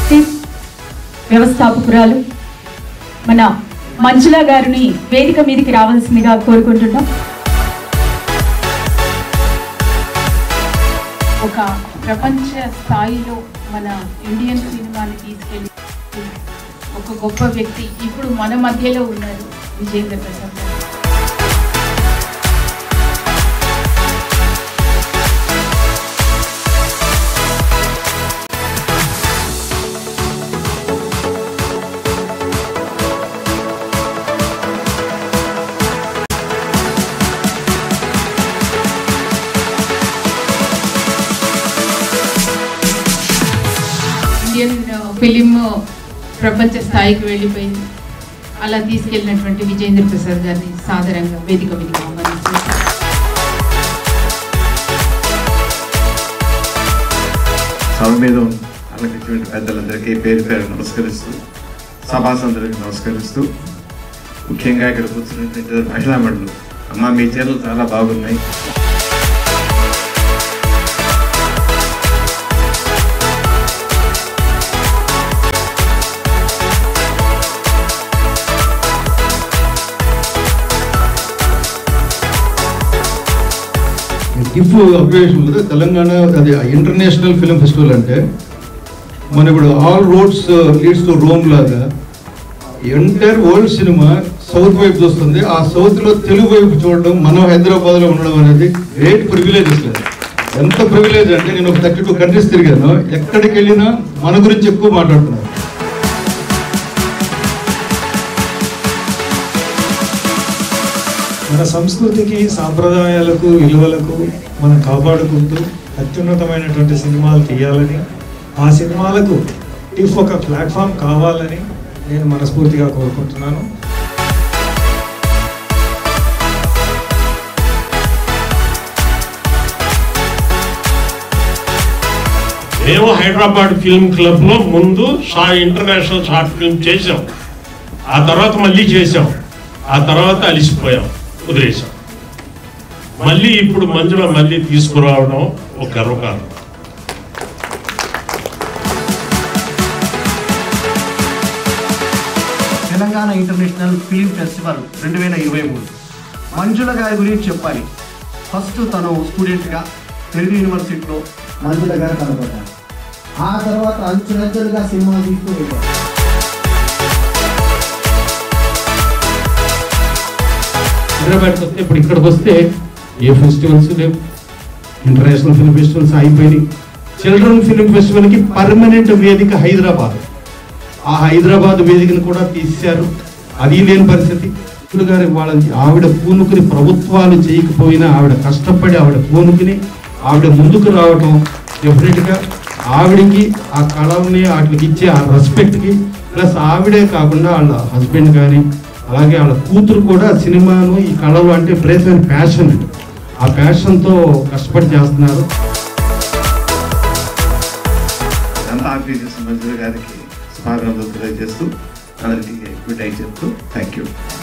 Tip వ్యవస్థాపకురాలు మన మంజుల గారిని వేదిక మీదకి రావాల్సిందిగా కోరుకుంటున్నాం ఒక ప్రపంచ స్థాయిలో మన ఇండియన్ సినిమాని తీసుకెళ్ళి ఒక గొప్ప వ్యక్తి ఇప్పుడు మన మధ్యలో ఉన్నారు విజేంద్ర ప్రసాద్ గారు. ఇండియన్ ఫిలిం ప్రపంచ స్థాయికి వెళ్ళిపోయింది అలా తీసుకెళ్ళినటువంటి విజేంద్ర ప్రసాద్ గారిని సాదరంగా వేదిక మీదకి ఆహ్వానిస్తున్నాను సభ మీద అలకించినటువంటి పెద్దలందరికీ పేరు పేరు నమస్కరిస్తూ సభాసందరికి నమస్కరిస్తూ ముఖ్యంగా ఇక్కడ కూర్చున్నటువంటి మహిళా మండలు అమ్మ మీ చీరలు చాలా బాగున్నాయి గిఫ్ అప్గ్రేషన్ ఉంది తెలంగాణ అది ఇంటర్నేషనల్ ఫిలిం ఫెస్టివల్ అంటే మన ఇప్పుడు all roads leads to Rome లాగా ఎంటైర్ వరల్డ్ సినిమా సౌత్ వైపు చూస్తుంది ఆ సౌత్ లో తెలుగు వైపు చూడడం మనం హైదరాబాద్ లో ఉండడం అనేది గ్రేట్ ప్రివిలేజ్ అసలు ఎంత ప్రివిలేజ్ అంటే నేను ఒక థర్టీ టూ కంట్రీస్ తిరిగాను ఎక్కడికి వెళ్ళినా మన గురించి ఎక్కువ మాట్లాడుతున్నారు మన సంస్కృతికి సాంప్రదాయాలకు విలువలకు మనం కాపాడుకుంటూ అత్యున్నతమైనటువంటి సినిమాలు తీయాలని ఆ సినిమాలకు ఇఫ్ ఒక ప్లాట్ఫామ్ కావాలని నేను మనస్ఫూర్తిగా కోరుకుంటున్నాను మేము హైదరాబాద్ ఫిల్మ్ క్లబ్ లో ముందు షా ఇంటర్నేషనల్ షార్ట్ ఫిల్మ్ చేసాం ఆ తర్వాత మళ్ళీ చేసాం ఆ తర్వాత అలిసిపోయాం వదిలేసాం మళ్ళీ ఇప్పుడు మంజుల మళ్ళీ తీసుకురావడం ఒక గర్వకారణం తెలంగాణ ఇంటర్నేషనల్ ఫిలిం ఫెస్టివల్ రెండు వేల ఇరవై మూడు మంజుల గారి గురించి చెప్పాలి ఫస్ట్ తను స్టూడెంట్గా తెలుగు యూనివర్సిటీలో మంజుల గారు కనబడ్డారు ఆ తర్వాత అంచులంచెలుగా సినిమా తీస్తూ వెళ్ళారు హైదరాబాద్కి వస్తే ఇప్పుడు ఇక్కడికి వస్తే ఏ ఫెస్టివల్స్ లేవు ఇంటర్నేషనల్ ఫిల్మ్ ఫెస్టివల్స్ అయిపోయినాయి చిల్డ్రన్ ఫిల్మ్ ఫెస్టివల్కి పర్మనెంట్ వేదిక హైదరాబాద్ ఆ హైదరాబాద్ వేదికను కూడా తీశారు అది లేని పరిస్థితి ఇప్పుడు గారి వాళ్ళ ఆవిడ పూనుకుని ప్రభుత్వాలు చేయకపోయినా ఆవిడ కష్టపడి ఆవిడ పూనుకుని ఆవిడ ముందుకు రావటం డెఫినెట్గా ఆవిడకి ఆ కళల్ని వాటికి ఇచ్చే ఆ రెస్పెక్ట్కి ప్లస్ ఆవిడే కాకుండా వాళ్ళ హస్బెండ్ కానీ అలాగే వాళ్ళ కూతురు కూడా సినిమాను ఈ కళలు అంటే ప్రేమైన ప్యాషన్ ఆ ప్యాషన్తో కష్టపడి చేస్తున్నారు ఇదంతా ఆర్గనైజ్ చేసిన మంజుల గారికి శుభాకాంక్షలు తెలియజేస్తూ అందరికీ గుడ్ నైట్ చెప్తూ థ్యాంక్ యూ